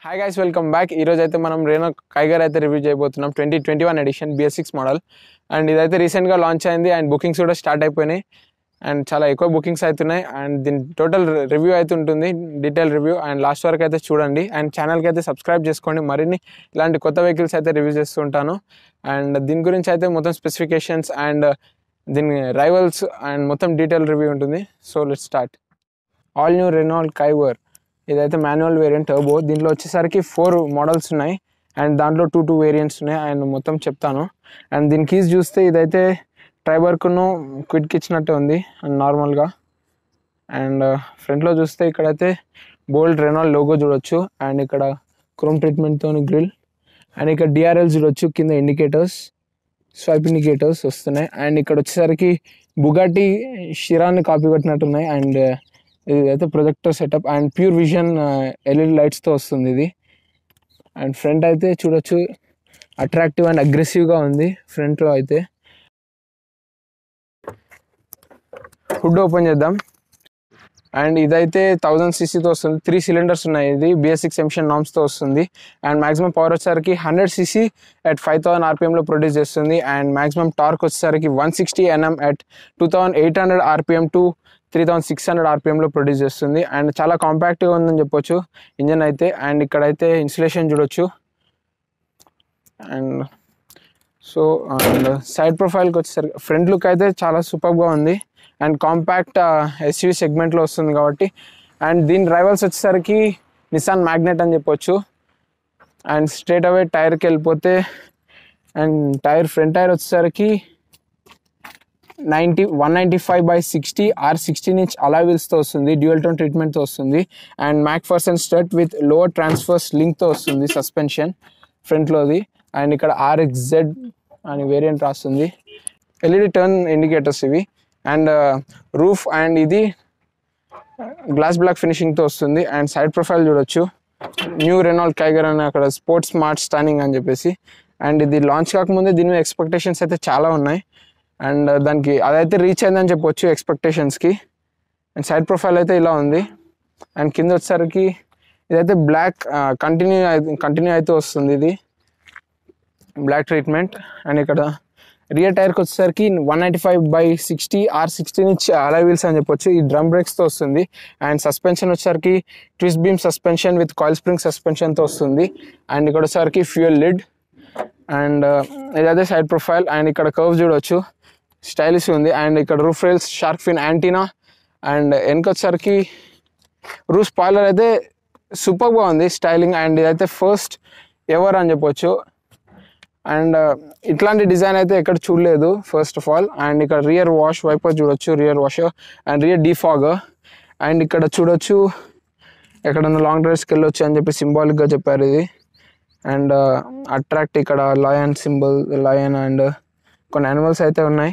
hi guys welcome back ఈ రోజు అయితే మనం రేనో కైగర్ అయితే రివ్యూ చేయబోతున్నాం twenty twenty one edition B S six model and ఇదైతే రీసెంట్గా లాంచ్ అయింది అండ్ బుకింగ్స్ కూడా స్టార్ట్ అయిపోయినాయి అండ్ చాలా ఎక్కువ బుకింగ్స్ అవుతున్నాయి అండ్ దీని టోటల్ రివ్యూ అయితే ఉంటుంది డీటెయిల్ రివ్యూ అండ్ లాస్ట్ వరకు అయితే చూడండి అండ్ ఛానల్కి అయితే సబ్స్క్రైబ్ చేసుకోండి మరిన్ని ఇలాంటి కొత్త వెహికల్స్ అయితే రివ్యూ చేస్తుంటాను అండ్ దీని గురించి అయితే మొత్తం స్పెసిఫికేషన్స్ అండ్ దీని రైవల్స్ అండ్ మొత్తం డీటెయిల్ రివ్యూ ఉంటుంది so let start all new Renault Kiger ఇదైతే మాన్యువల్ వేరియంట్ టర్బో దీంట్లో వచ్చేసరికి ఫోర్ మోడల్స్ ఉన్నాయి అండ్ దాంట్లో టూ టూ వేరియంట్స్ ఉన్నాయి అండ్ మొత్తం చెప్తాను అండ్ దీని కీస్ చూస్తే ఇదైతే ట్రైబర్కును క్విట్కి ఇచ్చినట్టే ఉంది అండ్ నార్మల్గా అండ్ ఫ్రంట్లో చూస్తే ఇక్కడైతే బోల్డ్ రెనాల్డ్ లోగో చూడొచ్చు అండ్ ఇక్కడ క్రోమ్ ట్రీట్మెంట్తో గ్రిల్ అండ్ ఇక్కడ డిఆర్ఎల్ చూడొచ్చు కింద ఇండికేటర్స్ స్వైప్ ఇండికేటర్స్ వస్తున్నాయి అండ్ ఇక్కడ వచ్చేసరికి బుగాటి షిరాన్ని కాపీ కొట్టినట్టున్నాయి అండ్ ఇది అయితే projector setup and pure vision L E D లైట్స్తో వస్తుంది ఇది అండ్ ఫ్రంట్ అయితే చూడొచ్చు అట్రాక్టివ్ అండ్ అగ్రెసివ్గా ఉంది ఫ్రంట్లో అయితే హుడ్ ఓపెన్ చేద్దాం అండ్ ఇదైతే థౌజండ్ సీసీతో వస్తుంది త్రీ సిలిండర్స్ ఉన్నాయి ఇది బిఎస్ సిక్స్ ఎమిషన్ నామ్స్తో వస్తుంది అండ్ మాక్సిమం పవర్ వచ్చేసరికి hundred C C at five thousand ఆర్పిఎంలో ప్రొడ్యూస్ చేస్తుంది అండ్ మాక్సిమం టార్క్ వచ్చేసరికి one sixty N M at two thousand eight hundred R P M to three thousand six hundred ఆర్పిఎంలో produce చేస్తుంది అండ్ చాలా కాంపాక్ట్గా ఉందని చెప్పొచ్చు ఇంజన్ అయితే అండ్ ఇక్కడైతే ఇన్సులేషన్ చూడొచ్చు అండ్ సో అండ్ సైడ్ ప్రొఫైల్కి వచ్చేసరికి ఫ్రంట్ లుక్ అయితే చాలా సూపర్గా ఉంది అండ్ కాంపాక్ట్ ఎస్యూవి సెగ్మెంట్లో వస్తుంది కాబట్టి అండ్ దీని రైవల్స్ వచ్చేసరికి నిసాన్ మ్యాగ్నెట్ అని చెప్పొచ్చు అండ్ స్ట్రేట్ అవే టైర్కి వెళ్ళిపోతే అండ్ టైర్ ఫ్రంట్ టైర్ వచ్చేసరికి ninety one ninety five by sixty R sixteen inch alloy వీల్స్తో వస్తుంది డ్యూయల్ టోన్ ట్రీట్మెంట్తో వస్తుంది and MacPherson strut with lower transverse లింక్తో వస్తుంది సస్పెన్షన్ ఫ్రంట్లోది అండ్ ఇక్కడ ఆర్ఎక్జెడ్ అని వేరియంట్ రాస్తుంది ఎల్ఈడి టర్న్ ఇండికేటర్స్ ఇవి అండ్ రూఫ్ అండ్ ఇది గ్లాస్ బ్లాక్ ఫినిషింగ్తో వస్తుంది అండ్ సైడ్ ప్రొఫైల్ చూడొచ్చు న్యూ రెనాల్డ్ కైగర్ అని అక్కడ స్పోర్ట్స్ స్మార్ట్ స్టానింగ్ అని చెప్పేసి అండ్ ఇది లాంచ్ కాకముందే దీని మీద ఎక్స్పెక్టేషన్స్ అయితే చాలా ఉన్నాయి అండ్ దానికి అదైతే రీచ్ అయిందని చెప్పొచ్చు ఎక్స్పెక్టేషన్స్కి అండ్ సైడ్ ప్రొఫైల్ అయితే ఇలా ఉంది అండ్ కింద వచ్చేసరికి ఇదైతే బ్లాక్ కంటిన్యూ కంటిన్యూ అయితే వస్తుంది ఇది బ్లాక్ ట్రీట్మెంట్ అండ్ ఇక్కడ రియర్ టైర్కి వచ్చేసరికి one ninety five by sixty R sixteen inch alloy wheels అని చెప్పొచ్చు ఈ డ్రమ్ బ్రేక్స్తో వస్తుంది అండ్ సస్పెన్షన్ వచ్చేసరికి twist beam suspension with coil spring సస్పెన్షన్తో వస్తుంది అండ్ ఇక్కడ వచ్చేసరికి ఫ్యూయల్ లిడ్ అండ్ ఇదైతే సైడ్ ప్రొఫైల్ అండ్ ఇక్కడ కర్వ్ చూడొచ్చు స్టైలిష్ ఉంది అండ్ ఇక్కడ roof rails shark fin antenna and వెనకొచ్చేసరికి రూఫ్ స్పాయిలర్ అయితే సూపర్గా ఉంది స్టైలింగ్ అండ్ ఇదైతే ఫస్ట్ ఎవర్ అని చెప్పొచ్చు అండ్ ఇట్లాంటి డిజైన్ అయితే ఎక్కడ చూడలేదు ఫస్ట్ ఆఫ్ ఆల్ అండ్ ఇక్కడ రియర్ వాష్ వైపర్ చూడొచ్చు rear wash and rear defogger and ఇక్కడ చూడొచ్చు ఎక్కడన్నా లాంగ్ డ్రైవ్స్కి వెళ్ళొచ్చు అని చెప్పి సింబాలిక్గా చెప్పారు ఇది అండ్ అట్రాక్ట్ ఇక్కడ లయన్ సింబల్ లయన్ అండ్ కొన్ని యానిమల్స్ అయితే ఉన్నాయి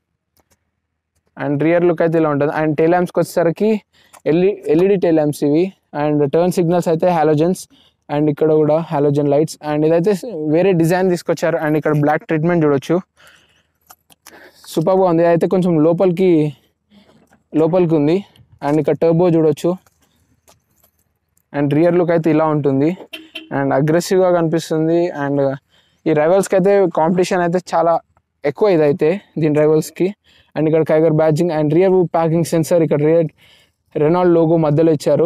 అండ్ రియర్ లుక్ అయితే ఇలా ఉంటుంది అండ్ టెల్ ల్యాంప్స్కి వచ్చేసరికి ఎల్ఈ ఎల్ఈడి టెల్ ల్యాంప్స్ ఇవి అండ్ టర్న్ సిగ్నల్స్ అయితే హాలోజన్స్ అండ్ ఇక్కడ కూడా హాలోజన్ లైట్స్ అండ్ ఇదైతే వేరే డిజైన్ తీసుకొచ్చారు అండ్ ఇక్కడ బ్లాక్ ట్రీట్మెంట్ చూడొచ్చు సూపర్గా ఉంది అయితే కొంచెం లోపలికి లోపలికి ఉంది అండ్ ఇక్కడ టర్బో చూడొచ్చు అండ్ రియర్ లుక్ అయితే ఇలా ఉంటుంది అండ్ అగ్రెసివ్గా కనిపిస్తుంది అండ్ ఈ రైవల్స్కి అయితే కాంపిటీషన్ అయితే చాలా ఎక్కువ ఇదైతే దీని రైవల్స్కి అండ్ ఇక్కడ Kiger badging and rear parking sensor ఇక్కడ రియర్ రెనాల్డ్ లోగో మధ్యలో ఇచ్చారు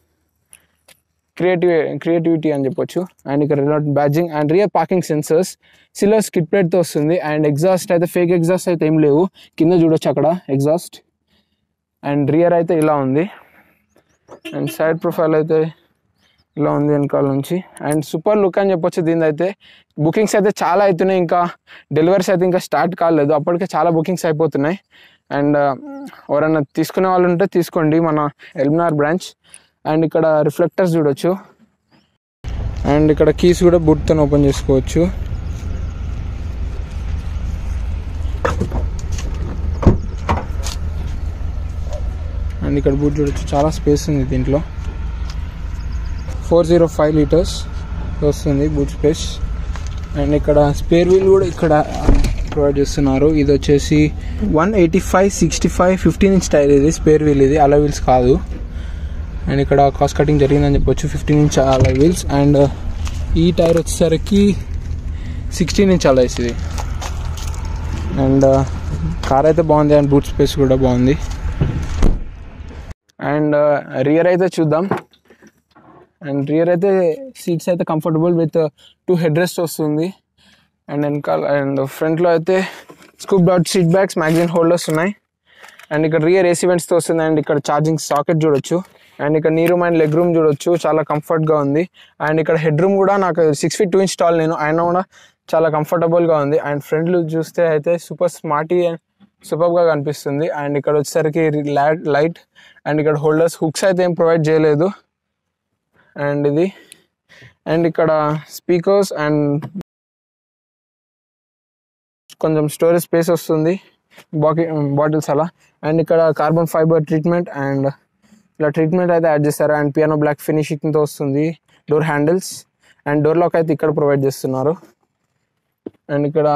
క్రియేటివ్ క్రియేటివిటీ అని చెప్పొచ్చు అండ్ ఇక్కడ Renault badging and rear parking sensors silver skid ప్లేట్తో వస్తుంది అండ్ ఎగ్జాస్ట్ అయితే ఫేక్ ఎగ్జాస్ట్ అయితే ఏం లేవు కింద చూడొచ్చు అక్కడ ఎగ్జాస్ట్ అండ్ రియర్ అయితే ఇలా ఉంది అండ్ సైడ్ ప్రొఫైల్ అయితే ఇలా ఉంది వెనకాల నుంచి అండ్ సూపర్ లుక్ అని చెప్పొచ్చు దీని అయితే బుకింగ్స్ అయితే చాలా అవుతున్నాయి ఇంకా డెలివరీస్ అయితే ఇంకా స్టార్ట్ కాలేదు అప్పటికే చాలా బుకింగ్స్ అయిపోతున్నాయి అండ్ ఎవరైనా తీసుకునే వాళ్ళు ఉంటే తీసుకోండి మన ఎల్మినార్ బ్రాంచ్ అండ్ ఇక్కడ రిఫ్లెక్టర్స్ చూడొచ్చు అండ్ ఇక్కడ కీస్ కూడా బుట్తో ఓపెన్ చేసుకోవచ్చు అండ్ ఇక్కడ బూట్ చూడొచ్చు చాలా స్పేస్ ఉంది దీంట్లో ఫోర్ జీరో ఫైవ్ లీటర్స్ వస్తుంది బూట్ స్పేస్ అండ్ ఇక్కడ స్పేర్ వీల్ కూడా ఇక్కడ ప్రొవైడ్ చేస్తున్నారు ఇది వచ్చేసి one eighty five sixty five fifteen inch tyre ఇది స్పేర్ వీల్ ఇది అలా వీల్స్ కాదు అండ్ ఇక్కడ కాస్ట్ కటింగ్ జరిగిందని చెప్పొచ్చు fifteen inch alloy wheels and ఈ టైర్ వచ్చేసరికి సిక్స్టీన్ ఇంచ్ అలా ఇది అండ్ కార్ అయితే బాగుంది అండ్ బూట్ స్పేస్ కూడా బాగుంది అండ్ రియర్ అయితే చూద్దాం అండ్ రియర్ అయితే సీట్స్ అయితే comfortable with two head rest వస్తుంది అండ్ వెనకాల అండ్ ఫ్రంట్లో అయితే scoop dot seat bags magazine holders ఉన్నాయి అండ్ ఇక్కడ రియర్ ఏసీ వెంట్స్తో వస్తుంది అండ్ ఇక్కడ ఛార్జింగ్ సాకెట్ చూడొచ్చు అండ్ ఇక్కడ నీ రూమ్ అండ్ లెగ్ రూమ్ చూడొచ్చు చాలా కంఫర్ట్గా ఉంది అండ్ ఇక్కడ హెడ్ రూమ్ కూడా నాకు six feet two inch tall నేను అయినా కూడా చాలా కంఫర్టబుల్గా ఉంది అండ్ ఫ్రంట్ లుక్ చూస్తే అయితే సూపర్ స్మార్టీ అండ్ సూపర్గా కనిపిస్తుంది అండ్ ఇక్కడ వచ్చేసరికి లైట్ అండ్ ఇక్కడ హోల్డర్స్ హుక్స్ అయితే ఏం ప్రొవైడ్ చేయలేదు అండ్ ఇది అండ్ ఇక్కడ స్పీకర్స్ అండ్ కొంచెం స్టోరేజ్ స్పేస్ వస్తుంది బాకి బాటిల్స్ అలా అండ్ ఇక్కడ కార్బన్ ఫైబర్ ట్రీట్మెంట్ అండ్ ఇలా ట్రీట్మెంట్ అయితే యాడ్ చేస్తారు అండ్ పియానో బ్లాక్ ఫినిషింగ్తో వస్తుంది door handles and door lock అయితే ఇక్కడ ప్రొవైడ్ చేస్తున్నారు అండ్ ఇక్కడ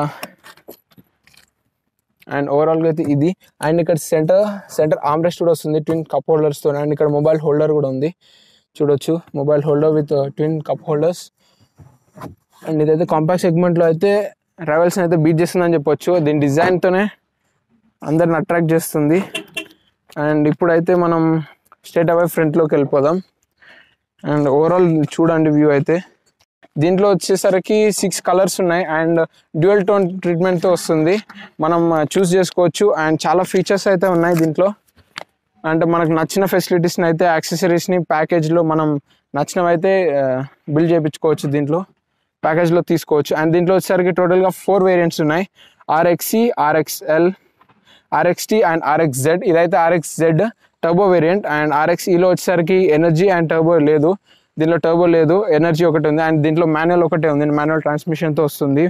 అండ్ ఓవరాల్గా అయితే ఇది అండ్ ఇక్కడ సెంటర్ సెంటర్ ఆమ్రెస్ట్ కూడా వస్తుంది ట్విన్ కప్ హోల్డర్స్తో అండ్ ఇక్కడ మొబైల్ హోల్డర్ కూడా ఉంది చూడొచ్చు mobile holder with twin cup holders and ఇదైతే కాంపాక్ట్ సెగ్మెంట్లో అయితే ట్రావెల్స్ని అయితే బీట్ చేస్తుందని చెప్పొచ్చు దీని డిజైన్తోనే అందరిని అట్రాక్ట్ చేస్తుంది అండ్ ఇప్పుడైతే మనం స్ట్రేట్ అవే ఫ్రంట్లోకి వెళ్ళిపోదాం అండ్ ఓవరాల్ చూడండి వ్యూ అయితే దీంట్లో వచ్చేసరికి సిక్స్ కలర్స్ ఉన్నాయి అండ్ డ్యూయల్ టోన్ ట్రీట్మెంట్తో వస్తుంది మనం చూస్ చేసుకోవచ్చు అండ్ చాలా ఫీచర్స్ అయితే ఉన్నాయి దీంట్లో అంటే మనకు నచ్చిన ఫెసిలిటీస్ని అయితే యాక్సెసరీస్ని ప్యాకేజ్లో మనం నచ్చినవి అయితే బిల్డ్ చేయించుకోవచ్చు దీంట్లో ప్యాకేజ్లో తీసుకోవచ్చు అండ్ దీంట్లో వచ్చేసరికి టోటల్గా ఫోర్ వేరియంట్స్ ఉన్నాయి RXE RXL RXT and RX Z ఇదైతే RX Z turbo variant and RX ఈలో వచ్చేసరికి ఎనర్జీ అండ్ టర్బో లేదు దీనిలో టర్బో లేదు ఎనర్జీ ఒకటి ఉంది అండ్ దీంట్లో మాన్యువల్ ఒకటే ఉంది మాన్యువల్ ట్రాన్స్మిషన్తో వస్తుంది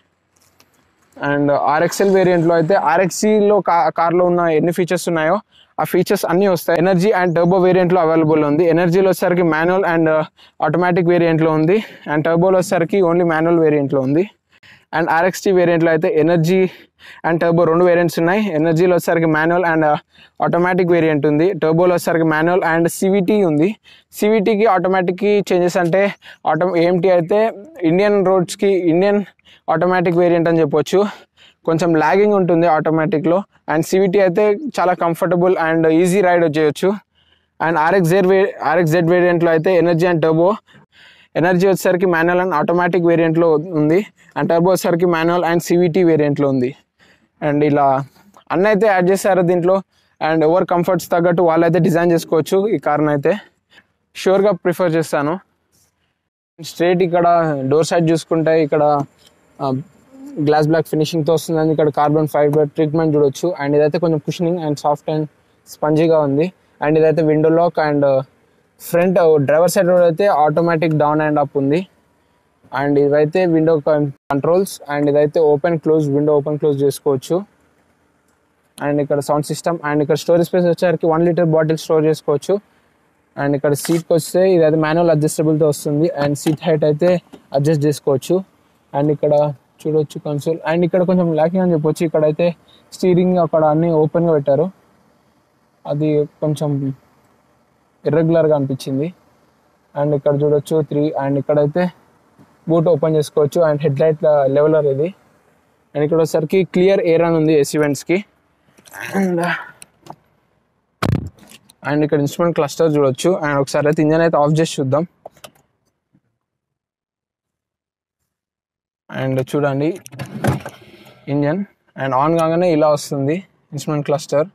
అండ్ ఆర్ఎక్స్ఎల్ వేరియంట్లో అయితే ఆర్ఎక్సీలో కా కార్లో ఉన్న ఎన్ని ఫీచర్స్ ఉన్నాయో ఆ ఫీచర్స్ అన్నీ వస్తాయి ఎనర్జీ అండ్ టర్బో వేరియంట్లో అవైలబుల్ ఉంది ఎనర్జీలో వచ్చేసరికి మాన్యువల్ అండ్ ఆటోమేటిక్ వేరియంట్లో ఉంది అండ్ టర్బోలో వచ్చేసరికి ఓన్లీ మాన్యువల్ వేరియంట్లో ఉంది అండ్ ఆర్ఎక్స్టీ వేరియంట్లో అయితే ఎనర్జీ అండ్ టర్బో రెండు వేరియంట్స్ ఉన్నాయి ఎనర్జీలో వచ్చేసరికి మాన్యువల్ అండ్ ఆటోమేటిక్ వేరియంట్ ఉంది టర్బోలో వచ్చేసరికి మాన్యువల్ అండ్ సివిటీ ఉంది సివిటీకి ఆటోమేటిక్కి చేంజెస్ అంటే ఆటో ఏఎంటీ అయితే ఇండియన్ రోడ్స్కి ఇండియన్ ఆటోమేటిక్ వేరియంట్ అని చెప్పొచ్చు కొంచెం లాగింగ్ ఉంటుంది ఆటోమేటిక్లో అండ్ సివిటీ అయితే చాలా కంఫర్టబుల్ అండ్ ఈజీ రైడ్ చేయొచ్చు అండ్ ఆర్ఎక్స్ జెడ్ వే ఆర్ఎక్స్ జెడ్ వేరియంట్లో అయితే ఎనర్జీ అండ్ టర్బో ఎనర్జీ వచ్చేసరికి మాన్యువల్ అండ్ ఆటోమేటిక్ వేరియంట్లో ఉంది అండ్ టర్బో వచ్చేసరికి మాన్యువల్ అండ్ సివిటీ వేరియంట్లో ఉంది అండ్ ఇలా అన్నీ అయితే యాడ్ చేశారు దీంట్లో అండ్ ఎవర్ కంఫర్ట్స్ తగ్గట్టు వాళ్ళైతే డిజైన్ చేసుకోవచ్చు ఈ కార్ని అయితే షూర్గా ప్రిఫర్ చేస్తాను స్ట్రేట్ ఇక్కడ డోర్ సైడ్ చూసుకుంటే ఇక్కడ గ్లాస్ బ్లాక్ ఫినిషింగ్తో వస్తుంది అండ్ ఇక్కడ కార్బన్ ఫైబర్ ట్రీట్మెంట్ చూడొచ్చు అండ్ ఇదైతే కొంచెం కుషనింగ్ అండ్ సాఫ్ట్ అండ్ స్పంజీగా ఉంది అండ్ ఇదైతే window lock and front driver side అయితే ఆటోమేటిక్ డౌన్ అండ్ అప్ ఉంది అండ్ ఇదైతే విండో కంట్రోల్స్ అండ్ ఇదైతే open close window open close చేసుకోవచ్చు అండ్ ఇక్కడ సౌండ్ సిస్టమ్ అండ్ ఇక్కడ స్టోరేజ్ స్పేస్ వచ్చేసరికి వన్ లీటర్ బాటిల్ స్టోర్ చేసుకోవచ్చు అండ్ ఇక్కడ సీట్కి వస్తే ఇదైతే మాన్యువల్ అడ్జస్టబుల్తో వస్తుంది అండ్ సీట్ హైట్ అయితే అడ్జస్ట్ చేసుకోవచ్చు అండ్ ఇక్కడ చూడొచ్చు కన్సోల్ అండ్ ఇక్కడ కొంచెం ల్యాకింగ్ అని చెప్పొచ్చు ఇక్కడ అయితే స్టీరింగ్ అక్కడ అన్ని ఓపెన్గా పెట్టారు అది కొంచెం ఇర్రెగ్యులర్గా అనిపించింది అండ్ ఇక్కడ చూడొచ్చు త్రీ అండ్ ఇక్కడైతే బూట్ ఓపెన్ చేసుకోవచ్చు అండ్ హెడ్ లైట్ లెవెలర్ ఇది అండ్ ఇక్కడ వచ్చేసరికి క్లియర్ ఎయిర్ అని ఉంది ఏసీ వెంట్స్కి అండ్ అండ్ ఇక్కడ ఇన్స్ట్రుమెంట్ క్లస్టర్ చూడొచ్చు అండ్ ఒకసారి అయితే ఇంజన్ అయితే ఆఫ్ చేసి చూద్దాం అండ్ చూడండి ఇంజన్ అండ్ ఆన్ కాగానే ఇలా వస్తుంది ఇన్స్ట్రుమెంట్ క్లస్టర్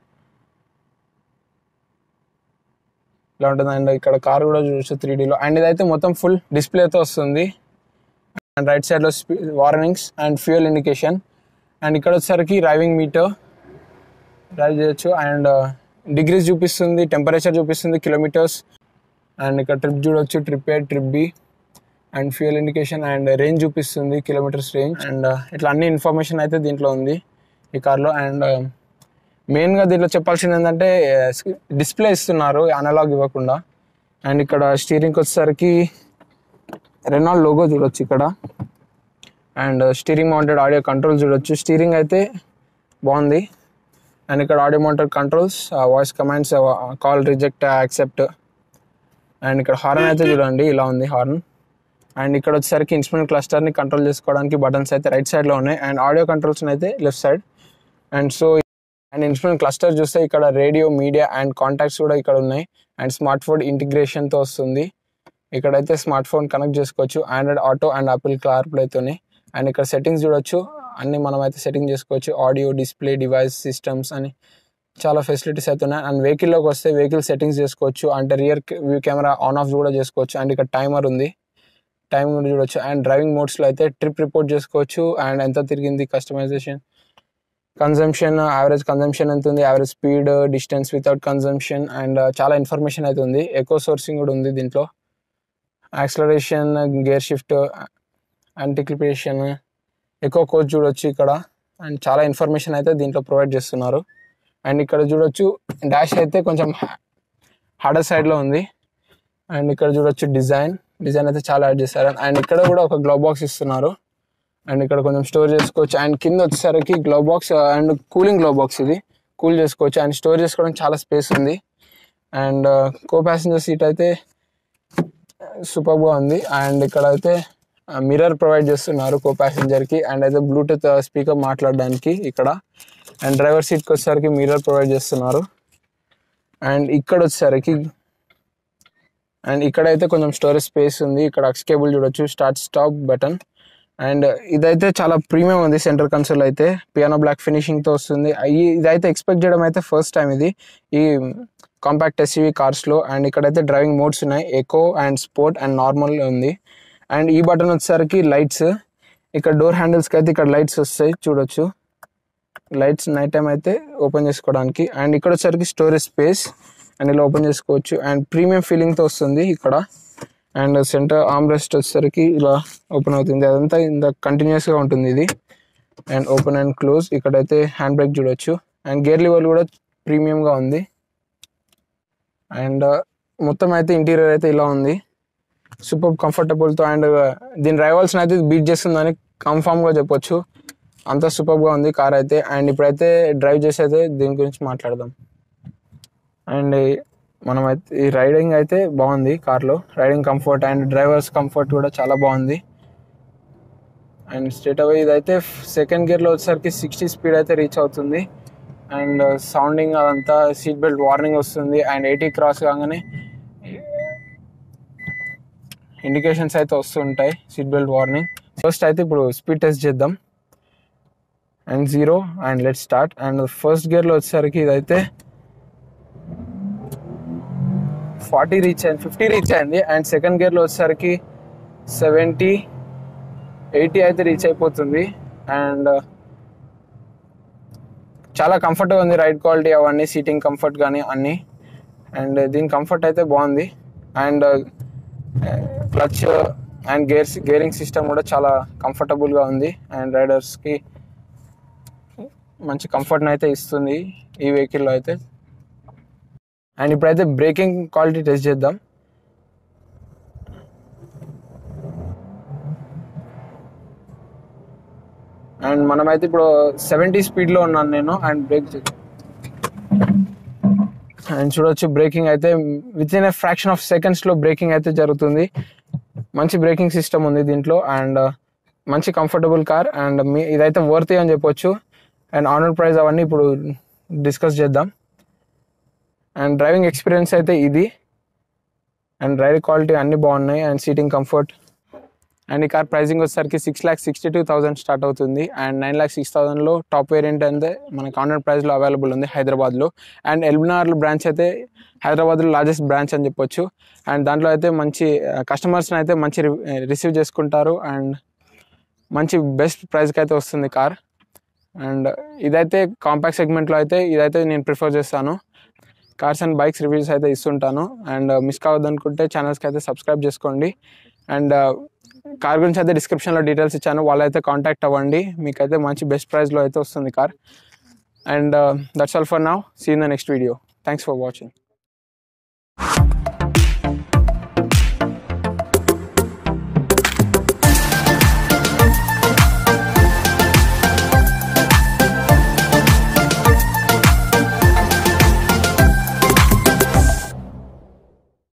ఇలా ఉంటుంది అండ్ ఇక్కడ కార్ కూడా చూడొచ్చు త్రీ డీలో అండ్ ఇదైతే మొత్తం ఫుల్ డిస్ప్లేతో వస్తుంది అండ్ రైట్ సైడ్లో warnings and fuel indication and ఇక్కడ వచ్చేసరికి డ్రైవింగ్ మీటర్ డ్రైవ్ చేయొచ్చు అండ్ డిగ్రీస్ చూపిస్తుంది టెంపరేచర్ చూపిస్తుంది కిలోమీటర్స్ అండ్ ఇక్కడ ట్రిప్ చూడొచ్చు trip A trip B and fuel indication and range చూపిస్తుంది కిలోమీటర్స్ రేంజ్ అండ్ ఇట్లా అన్ని ఇన్ఫర్మేషన్ అయితే దీంట్లో ఉంది ఈ కార్లో అండ్ మెయిన్గా దీంట్లో చెప్పాల్సింది ఏంటంటే డిస్ప్లే ఇస్తున్నారు అనలాగ్ ఇవ్వకుండా అండ్ ఇక్కడ స్టీరింగ్కి వచ్చేసరికి రెనాల్డ్ లోగో చూడొచ్చు ఇక్కడ and steering mounted audio control చూడొచ్చు స్టీరింగ్ అయితే బాగుంది అండ్ ఇక్కడ audio mounted controls voice commands call reject accept and ఇక్కడ హార్న్ అయితే చూడండి ఇలా ఉంది హార్న్ అండ్ ఇక్కడ వచ్చేసరికి ఇన్స్ట్రుమెంట్ క్లస్టర్ని కంట్రోల్ చేసుకోవడానికి బటన్స్ అయితే రైట్ సైడ్లో ఉన్నాయి అండ్ ఆడియో కంట్రోల్స్ అయితే left side and so and instrument cluster చూస్తే ఇక్కడ రేడియో మీడియా అండ్ కాంటాక్ట్స్ కూడా ఇక్కడ ఉన్నాయి అండ్ స్మార్ట్ ఫోన్ ఇంటిగ్రేషన్తో వస్తుంది ఇక్కడైతే స్మార్ట్ ఫోన్ కనెక్ట్ చేసుకోవచ్చు Android auto and Apple car ప్లేతోని అండ్ ఇక్కడ సెట్టింగ్స్ చూడొచ్చు అన్ని మనం అయితే సెట్టింగ్ చేసుకోవచ్చు ఆడియో డిస్ప్లే డివైస్ సిస్టమ్స్ అని చాలా ఫెసిలిటీస్ అయితే ఉన్నాయి అండ్ వెహికల్లోకి వస్తే వెహికల్ సెట్టింగ్స్ చేసుకోవచ్చు అంటే rear view camera on off కూడా చేసుకోవచ్చు అండ్ ఇక్కడ టైమర్ ఉంది టైం కూడా చూడొచ్చు అండ్ డ్రైవింగ్ మోడ్స్లో అయితే ట్రిప్ రిపోర్ట్ చేసుకోవచ్చు అండ్ ఎంత తిరిగింది కస్టమైజేషన్ కన్జంప్షన్ యావరేజ్ కన్జంప్షన్ ఎంత ఉంది average speed distance without consumption and చాలా ఇన్ఫర్మేషన్ అయితే ఉంది ఎకో సోర్సింగ్ కూడా ఉంది దీంట్లో acceleration gear shift anticipation eco coach చూడొచ్చు ఇక్కడ అండ్ చాలా ఇన్ఫర్మేషన్ అయితే దీంట్లో ప్రొవైడ్ చేస్తున్నారు అండ్ ఇక్కడ చూడొచ్చు డాష్ అయితే కొంచెం హార్డర్ సైడ్లో ఉంది అండ్ ఇక్కడ చూడొచ్చు డిజైన్ డిజైన్ అయితే చాలా యాడ్ చేశారు అండ్ ఇక్కడ కూడా ఒక గ్లవ్ బాక్స్ ఇస్తున్నారు అండ్ ఇక్కడ కొంచెం స్టోర్ చేసుకోవచ్చు అండ్ కింద వచ్చేసరికి glove box and cooling glove box ఇది కూల్ చేసుకోవచ్చు అండ్ స్టోర్ చేసుకోవడానికి చాలా స్పేస్ ఉంది అండ్ కో ప్యాసింజర్ సీట్ అయితే సూపర్గా ఉంది అండ్ ఇక్కడ అయితే మిర్రర్ ప్రొవైడ్ చేస్తున్నారు కో ప్యాసింజర్కి అండ్ అయితే బ్లూటూత్ స్పీకర్ మాట్లాడడానికి ఇక్కడ అండ్ డ్రైవర్ సీట్కి వచ్చేసరికి మిర్రర్ ప్రొవైడ్ చేస్తున్నారు అండ్ ఇక్కడ వచ్చేసరికి అండ్ ఇక్కడైతే కొంచెం స్టోరేజ్ స్పేస్ ఉంది ఇక్కడ అక్స్ కేబుల్ చూడొచ్చు స్టార్ట్ స్టాప్ బటన్ అండ్ ఇదైతే చాలా ప్రీమియం ఉంది సెంటర్ కన్సోల్ అయితే పియానో బ్లాక్ ఫినిషింగ్తో వస్తుంది ఈ- ఇదైతే ఎక్స్పెక్ట్ చేయడం అయితే ఫస్ట్ టైం ఇది ఈ కాంపాక్ట్ ఎస్యూవీ కార్స్లో అండ్ ఇక్కడైతే డ్రైవింగ్ మోడ్స్ ఉన్నాయి eco and sport and normal ఉంది అండ్ ఈ బటన్ వచ్చేసరికి లైట్స్ ఇక్కడ డోర్ హ్యాండిల్స్కి అయితే ఇక్కడ లైట్స్ వస్తాయి చూడొచ్చు లైట్స్ నైట్ టైం అయితే ఓపెన్ చేసుకోవడానికి అండ్ ఇక్కడ వచ్చేసరికి స్టోరేజ్ స్పేస్ అండ్ ఇలా ఓపెన్ చేసుకోవచ్చు అండ్ ప్రీమియం ఫీలింగ్తో వస్తుంది ఇక్కడ అండ్ సెంటర్ ఆర్మ్ రెస్ట్ వచ్చేసరికి ఇలా ఓపెన్ అవుతుంది అదంతా ఇంత కంటిన్యూస్గా ఉంటుంది ఇది అండ్ ఓపెన్ అండ్ క్లోజ్ ఇక్కడైతే హ్యాండ్ బ్రేక్ చూడొచ్చు అండ్ గేర్ లెవెల్ కూడా ప్రీమియంగా ఉంది అండ్ మొత్తం అయితే ఇంటీరియర్ అయితే ఇలా ఉంది సూపర్ కంఫర్టబుల్తో అండ్ దీని రైవల్స్ని అయితే బీట్ చేస్తుందని కన్ఫామ్గా చెప్పొచ్చు అంత సూపర్గా ఉంది కార్ అయితే అండ్ ఇప్పుడైతే డ్రైవ్ చేసి అయితే దీని గురించి మాట్లాడదాం అండ్ మనం అయితే ఈ రైడింగ్ అయితే బాగుంది కార్లో riding comfort and drivers comfort కూడా చాలా బాగుంది అండ్ స్ట్రేట్ అవే ఇదైతే సెకండ్ గేర్లో వచ్చేసరికి సిక్స్టీ స్పీడ్ అయితే రీచ్ అవుతుంది అండ్ సౌండింగ్ అదంతా సీట్ బెల్ట్ వార్నింగ్ వస్తుంది అండ్ ఎయిటీ క్రాస్ కాగానే ఇండికేషన్స్ అయితే వస్తుంటాయి సీట్ బెల్ట్ వార్నింగ్ ఫస్ట్ అయితే ఇప్పుడు స్పీడ్ టెస్ట్ చేద్దాం and zero and let start and first గేర్లో వచ్చేసరికి ఇదైతే ఫార్టీ రీచ్ అయింది ఫిఫ్టీ రీచ్ అయింది అండ్ సెకండ్ గేర్లో వచ్చేసరికి సెవెంటీ ఎయిటీ అయితే రీచ్ అయిపోతుంది అండ్ చాలా కంఫర్ట్గా ఉంది రైడ్ క్వాలిటీ అవన్నీ సీటింగ్ కంఫర్ట్ కానీ అన్నీ అండ్ దీని కంఫర్ట్ అయితే బాగుంది and clutch and gears gearing system కూడా చాలా కంఫర్టబుల్గా ఉంది అండ్ రైడర్స్కి మంచి కంఫర్ట్ని అయితే ఇస్తుంది ఈ వెహికల్లో అయితే అండ్ ఇప్పుడైతే బ్రేకింగ్ క్వాలిటీ టెస్ట్ చేద్దాం అండ్ మనమైతే ఇప్పుడు సెవెంటీ స్పీడ్లో ఉన్నాను నేను అండ్ బ్రేక్ అండ్ చూడొచ్చు బ్రేకింగ్ అయితే within a fraction of సెకండ్స్లో బ్రేకింగ్ అయితే జరుగుతుంది మంచి బ్రేకింగ్ సిస్టమ్ ఉంది దీంట్లో అండ్ మంచి కంఫర్టబుల్ కార్ అండ్ మీ ఇదైతే వర్తీ అని చెప్పొచ్చు అండ్ ఆనర్ ప్రైస్ అవన్నీ ఇప్పుడు డిస్కస్ చేద్దాం అండ్ డ్రైవింగ్ ఎక్స్పీరియన్స్ అయితే ఇది అండ్ డ్రైవింగ్ క్వాలిటీ అన్నీ బాగున్నాయి అండ్ సీటింగ్ కంఫర్ట్ అండ్ ఈ కార్ ప్రైసింగ్ వచ్చేసరికి six lakh sixty two thousand start అవుతుంది అండ్ నైన్ ల్యాక్ సిక్స్ థౌసండ్లో టాప్ వేరియంట్ అయితే మనకి ఆన్లైన్ ప్రైస్లో అవైలబుల్ ఉంది హైదరాబాద్లో అండ్ ఎల్బినార్ బ్రాంచ్ అయితే హైదరాబాద్లో లార్జెస్ట్ బ్రాంచ్ అని చెప్పొచ్చు అండ్ దాంట్లో అయితే మంచి కస్టమర్స్ని అయితే మంచి రిసీవ్ చేసుకుంటారు అండ్ మంచి బెస్ట్ ప్రైస్కి అయితే వస్తుంది కార్ అండ్ ఇదైతే కాంపాక్ట్ సెగ్మెంట్లో అయితే ఇదైతే నేను ప్రిఫర్ చేస్తాను కార్స్ అండ్ బైక్స్ రివ్యూస్ అయితే ఇస్తుంటాను అండ్ మిస్ కావద్దు అనుకుంటే ఛానల్స్కి అయితే సబ్స్క్రైబ్ చేసుకోండి అండ్ కార్ గురించి అయితే డిస్క్రిప్షన్లో డీటెయిల్స్ ఇచ్చాను వాళ్ళైతే కాంటాక్ట్ అవ్వండి మీకైతే మంచి బెస్ట్ ప్రైస్లో అయితే వస్తుంది car and that's all for now see in the next video thanks for watching